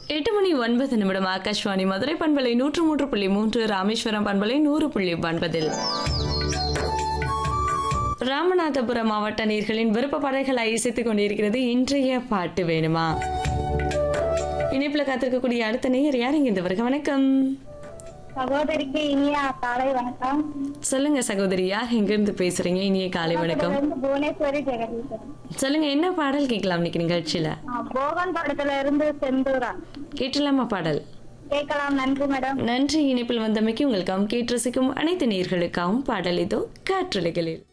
எட்டு மணி ஒன்பது நிமிடம் ஆகாஷ்வாணி மதுரை பண்பலை நூற்று மூன்று புள்ளி மூன்று ராமேஸ்வரம் பண்பலை நூறு புள்ளி ஒன்பதில் ராமநாதபுரம் மாவட்ட நீர்களின் விருப்ப பாடல்களை இசைத்துக் கொண்டிருக்கிறது இன்றைய பாட்டு வேணுமா இணைப்புல காத்திருக்கக்கூடிய அடுத்த நேயர் யார் இங்க இந்த வருக வணக்கம் சகோதரிக்கு இனிய காலை வணக்கம் சொல்லுங்க சகோதரி யார் எங்க இருந்து பேசுறீங்க இனிய காலை வணக்கம் இருந்து புவனேஸ்வரி ஜெகதீசன் சொல்லுங்க என்ன பாடல் கேட்கலாம் இன்னைக்கு நிகழ்ச்சியில ஆ, போகன் படத்துல இருந்து செந்தூரா கேட்டலாமா பாடல் கேட்கலாம் நன்றி மேடம் நன்றி இணைப்பில் வந்தமைக்கு உங்களுக்காகவும் கேட்டு ரசிக்கும் அனைத்து நேர்களுக்காகவும் பாடல் இதோ காற்றலைகளில்